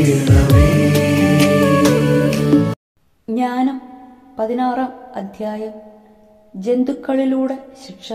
ചെയ്യണമേ ജ്ഞാനം പതിനാറാം അധ്യായം ജന്തുക്കളിലൂടെ ശിക്ഷ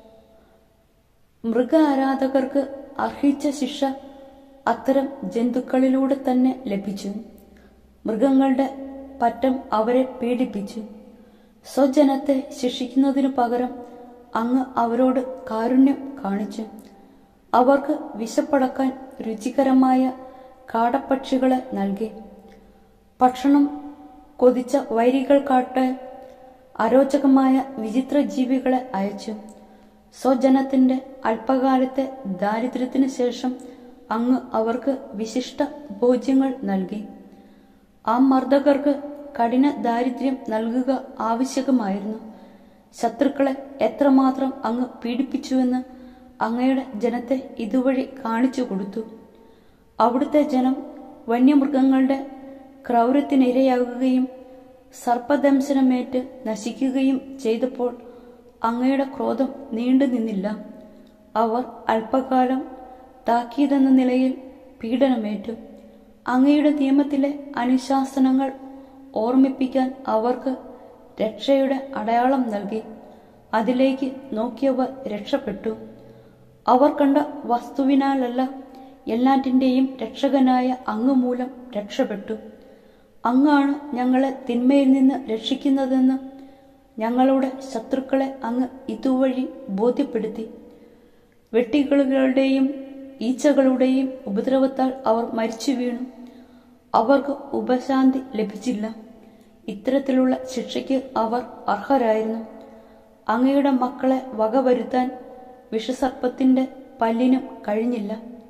മൃഗ ആരാധകർക്ക് അർഹിച്ച ശിക്ഷ അത്തരം ജന്തുക്കളിലൂടെ തന്നെ ലഭിച്ചു മൃഗങ്ങളുടെ പറ്റം അവരെ പീഡിപ്പിച്ചു സ്വജനത്തെ ശിക്ഷിക്കുന്നതിനു പകരം അങ്ങ് അവരോട് കാരുണ്യം കാണിച്ചു അവർക്ക് വിശപ്പടക്കാൻ രുചികരമായ കാടപ്പക്ഷികളെ നൽകി ഭക്ഷണം കൊതിച്ച വൈരികൾക്കാട്ടെ അരോചകമായ വിചിത്ര ജീവികളെ അയച്ചു സ്വജനത്തിന്റെ അല്പകാലത്തെ ദാരിദ്ര്യത്തിനു ശേഷം അങ്ങ് അവർക്ക് വിശിഷ്ട ഭോജ്യങ്ങൾ നൽകി ആ മർദ്ദകർക്ക് കഠിന ദാരിദ്ര്യം നൽകുക ആവശ്യകമായിരുന്നു ശത്രുക്കളെ എത്രമാത്രം അങ്ങ് പീഡിപ്പിച്ചുവെന്ന് അങ്ങയുടെ ജനത്തെ ഇതുവഴി കാണിച്ചു കൊടുത്തു അവിടുത്തെ ജനം വന്യമൃഗങ്ങളുടെ ക്രൗര്യത്തിനിരയാകുകയും സർപ്പദംശനമേറ്റ് നശിക്കുകയും ചെയ്തപ്പോൾ അങ്ങയുടെ ക്രോധം നീണ്ടു നിന്നില്ല അവർ അല്പകാലം താക്കീതെന്ന നിലയിൽ പീഡനമേറ്റു അങ്ങയുടെ നിയമത്തിലെ അനുശാസനങ്ങൾ ഓർമ്മിപ്പിക്കാൻ അവർക്ക് രക്ഷയുടെ അടയാളം നൽകി അതിലേക്ക് നോക്കിയവർ രക്ഷപ്പെട്ടു അവർ കണ്ട വസ്തുവിനാലല്ല എല്ലാറ്റിൻ്റെയും രക്ഷകനായ അങ്ങ് മൂലം രക്ഷപ്പെട്ടു അങ്ങാണ് ഞങ്ങളെ തിന്മയിൽ നിന്ന് രക്ഷിക്കുന്നതെന്ന് ഞങ്ങളുടെ ശത്രുക്കളെ അങ്ങ് ഇതുവഴി ബോധ്യപ്പെടുത്തി വെട്ടികളുടെയും ഈച്ചകളുടെയും ഉപദ്രവത്താൽ അവർ മരിച്ചു വീണു അവർക്ക് ഉപശാന്തി ലഭിച്ചില്ല ഇത്തരത്തിലുള്ള ശിക്ഷയ്ക്ക് അവർ അർഹരായിരുന്നു അങ്ങയുടെ മക്കളെ വകവരുത്താൻ വിഷസർപ്പത്തിന്റെ പല്ലിനും കഴിഞ്ഞില്ല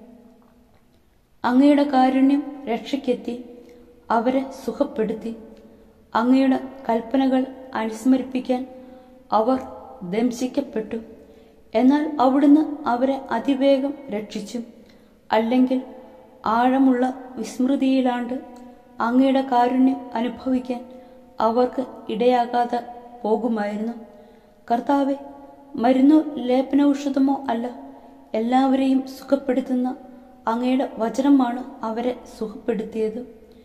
അങ്ങയുടെ കാരുണ്യം രക്ഷയ്ക്കെത്തി അവരെ സുഖപ്പെടുത്തി അങ്ങയുടെ കൽപ്പനകൾ അനുസ്മരിപ്പിക്കാൻ അവർ ദംശിക്കപ്പെട്ടു എന്നാൽ അവിടുന്ന് അവരെ അതിവേഗം രക്ഷിച്ചു അല്ലെങ്കിൽ ആഴമുള്ള വിസ്മൃതിയിലാണ്ട് അങ്ങയുടെ കാരുണ്യം അനുഭവിക്കാൻ അവർക്ക് ഇടയാകാതെ പോകുമായിരുന്നു കർത്താവെ മരുന്നോ ലേപനൌഷധമോ അല്ല എല്ലാവരെയും സുഖപ്പെടുത്തുന്ന അങ്ങയുടെ വചനമാണ് അവരെ സുഖപ്പെടുത്തിയത്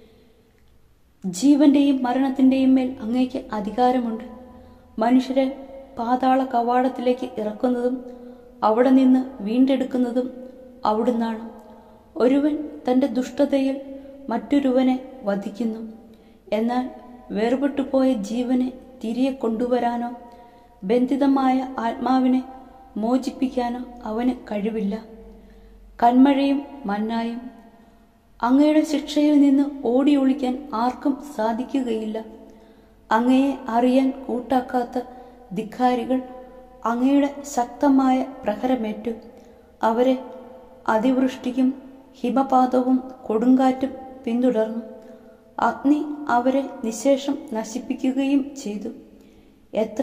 ജീവന്റെയും മരണത്തിന്റെയും മേൽ അങ്ങേക്ക് അധികാരമുണ്ട് മനുഷ്യരെ പാതാള കവാടത്തിലേക്ക് ഇറക്കുന്നതും അവിടെ നിന്ന് വീണ്ടെടുക്കുന്നതും അവിടുന്നാണ് ഒരുവൻ തന്റെ ദുഷ്ടതയിൽ മറ്റൊരുവനെ വധിക്കുന്നു എന്നാൽ വേർപെട്ടുപോയ ജീവനെ തിരികെ കൊണ്ടുവരാനോ ബന്ധിതമായ ആത്മാവിനെ മോചിപ്പിക്കാനോ അവന് കഴിവില്ല കന്മഴയും മന്നായും അങ്ങയുടെ ശിക്ഷയിൽ നിന്ന് ഓടി ഒളിക്കാൻ ആർക്കും സാധിക്കുകയില്ല അങ്ങയെ അറിയാൻ കൂട്ടാക്കാത്ത ധിക്കാരികൾ അങ്ങയുടെ ശക്തമായ പ്രഹരമേറ്റു അവരെ അതിവൃഷ്ടിയും ഹിമപാതവും കൊടുങ്കാറ്റും പിന്തുടർന്നു അഗ്നി അവരെ നിശേഷം നശിപ്പിക്കുകയും ചെയ്തു എത്ര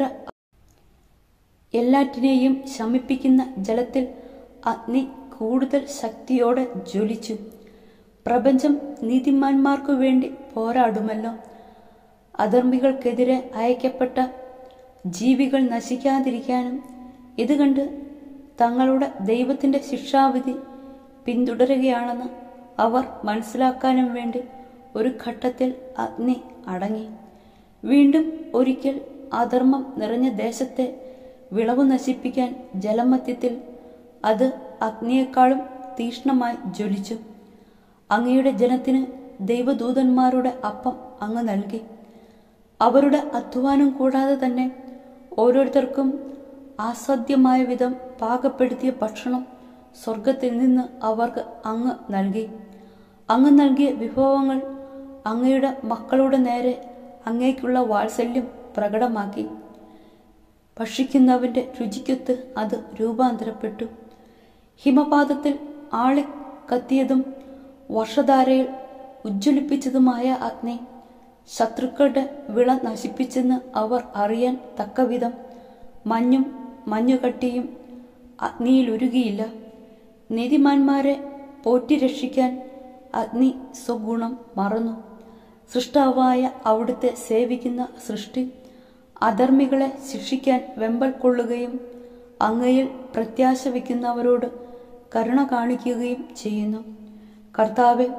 എല്ലാറ്റിനെയും ശമിപ്പിക്കുന്ന ജലത്തിൽ അഗ്നി കൂടുതൽ ശക്തിയോടെ ജ്വലിച്ചു പ്രപഞ്ചം നീതിമാന്മാർക്കു വേണ്ടി പോരാടുമല്ലോ അധർമ്മികൾക്കെതിരെ അയക്കപ്പെട്ട ജീവികൾ നശിക്കാതിരിക്കാനും ഇത് കണ്ട് തങ്ങളുടെ ദൈവത്തിന്റെ ശിക്ഷാവിധി പിന്തുടരുകയാണെന്ന് അവർ മനസ്സിലാക്കാനും വേണ്ടി ഒരു ഘട്ടത്തിൽ അഗ്നി അടങ്ങി വീണ്ടും ഒരിക്കൽ അധർമ്മം നിറഞ്ഞ ദേശത്തെ വിളവ് നശിപ്പിക്കാൻ ജലമധ്യത്തിൽ അത് അഗ്നിയേക്കാളും തീഷ്ണമായി ജ്വലിച്ചു അങ്ങയുടെ ജനത്തിന് ദൈവദൂതന്മാരുടെ അപ്പം അങ്ങ് നൽകി അവരുടെ അധ്വാനം കൂടാതെ തന്നെ ഓരോരുത്തർക്കും ആസ്വാദ്യമായ വിധം പാകപ്പെടുത്തിയ ഭക്ഷണം സ്വർഗത്തിൽ നിന്ന് അവർക്ക് അങ്ങ് നൽകി അങ്ങ് നൽകിയ വിഭവങ്ങൾ അങ്ങയുടെ മക്കളുടെ നേരെ അങ്ങേക്കുള്ള വാത്സല്യം പ്രകടമാക്കി ഭക്ഷിക്കുന്നവന്റെ രുചിക്കൊത്ത് അത് രൂപാന്തരപ്പെട്ടു ഹിമപാതത്തിൽ ആളി കത്തിയതും വർഷധാരയിൽ ഉജ്ജ്വലിപ്പിച്ചതുമായ അഗ്നി ശത്രുക്കളുടെ വിള നശിപ്പിച്ചെന്ന് അവർ അറിയാൻ തക്കവിധം മഞ്ഞും മഞ്ഞുകട്ടിയും അഗ്നിയിലുരുകിയില്ല നീതിമാന്മാരെ പോറ്റി രക്ഷിക്കാൻ അഗ്നി സ്വഗുണം മറന്നു സൃഷ്ടാവായ അവിടുത്തെ സേവിക്കുന്ന സൃഷ്ടി അധർമ്മികളെ ശിക്ഷിക്കാൻ വെമ്പൽ കൊള്ളുകയും അങ്ങയിൽ പ്രത്യാശ വയ്ക്കുന്നവരോട് കരുണ കാണിക്കുകയും ചെയ്യുന്നു കർത്താവെ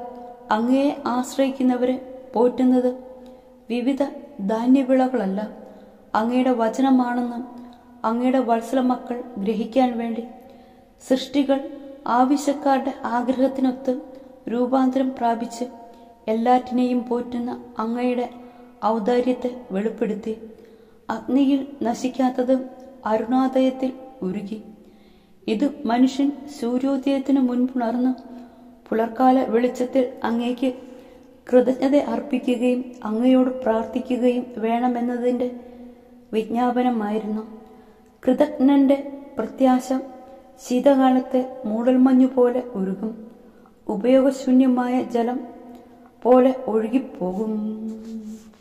അങ്ങയെ ആശ്രയിക്കുന്നവരെ പോറ്റുന്നത് വിവിധ ധാന്യവിളകളല്ല അങ്ങയുടെ വചനമാണെന്ന് അങ്ങയുടെ വത്സല മക്കൾ ഗ്രഹിക്കാൻ വേണ്ടി സൃഷ്ടികൾ ആവശ്യക്കാരുടെ ആഗ്രഹത്തിനൊത്ത് രൂപാന്തരം പ്രാപിച്ച് എല്ലാറ്റിനെയും പോറ്റുന്ന അങ്ങയുടെ ഔദാര്യത്തെ വെളിപ്പെടുത്തി അഗ്നിയിൽ നശിക്കാത്തത് അരുണാദയത്തിൽ ഉരുകി ഇത് മനുഷ്യൻ സൂര്യോദയത്തിനു മുൻപുണർന്ന് പുലർക്കാല വെളിച്ചത്തിൽ അങ്ങേക്ക് കൃതജ്ഞത അർപ്പിക്കുകയും അങ്ങയോട് പ്രാർത്ഥിക്കുകയും വേണമെന്നതിൻ്റെ വിജ്ഞാപനമായിരുന്നു കൃതജ്ഞന്റെ പ്രത്യാശ ശീതകാലത്തെ മൂടൽമഞ്ഞു പോലെ ഉരുകും ഉപയോഗശൂന്യമായ ജലം പോലെ ഒഴുകിപ്പോകും